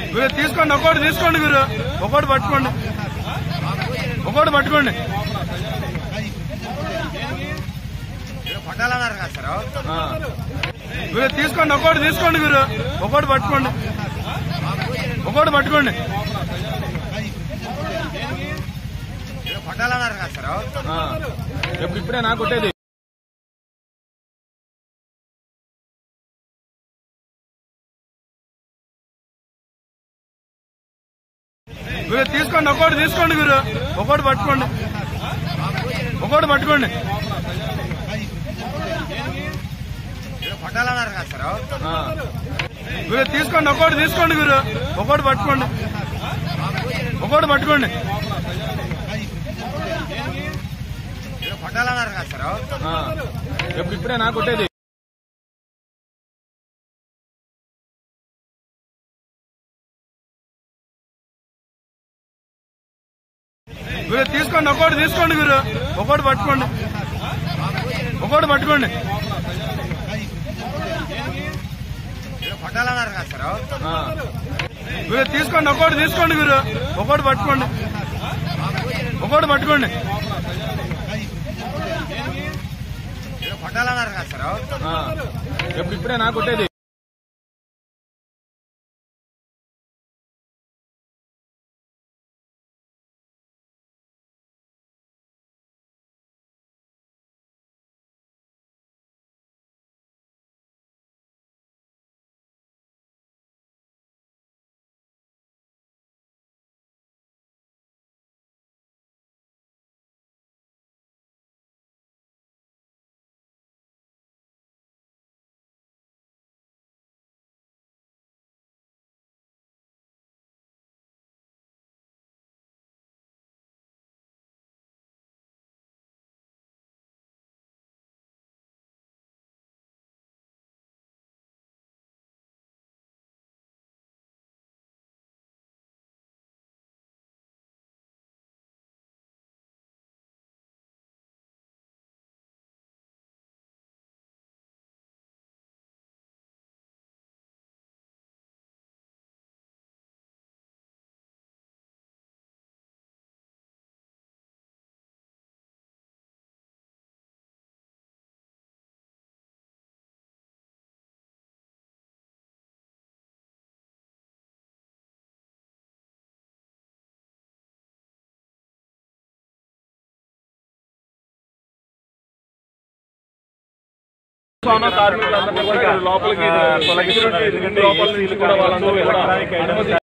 గురు తీసుకోండి ఒక్కోటి తీసుకోండి గురు ఒక్కోటి పట్టుకోండి ఒక్కోటి పట్టుకోండి కొట్టాలన్నారు కదా సార్ గురు తీసుకోండి ఒక్కోటి తీసుకోండి గురు ఒక్కోటి పట్టుకోండి ఒక్కోటి పట్టుకోండి కొట్టాలన్నారు కదా సార్ ఎప్పుడు ఇప్పుడే నాకు కొట్టేది గురు తీసుకోండి ఒక్కోటి తీసుకోండి గురు ఒక్కోటి పట్టుకోండి ఒక్కోటి పట్టుకోండి కొట్టాలన్నారు కదా సార్ గురు తీసుకోండి ఒక్కోటి తీసుకోండి గురు ఒక్కోటి పట్టుకోండి ఒక్కోటి పట్టుకోండి కొట్టాలన్నారు కదా సార్ ఎప్పుడు ఇప్పుడే నాకు కొట్టేది గురు తీసుకోండి ఒక్కోటి తీసుకోండి గురు ఒక్కోటి పట్టుకోండి ఒక్కోటి పట్టుకోండి కొట్టాలన్నారు కదా సార్ గురు తీసుకోండి ఒక్కోటి తీసుకోండి గురు ఒక్కోటి పట్టుకోండి ఒక్కోటి పట్టుకోండి కొట్టాలన్నారు కదా సార్ ఎప్పుడు ఇప్పుడే నాకు కొట్టేది కార్మికులందరినీ కూడా లోపలికి తొలగిస్తున్నారు ఎందుకంటే లోపల నుంచి కూడా వాళ్ళందరూ వెళ్ళడానికి అనుమతి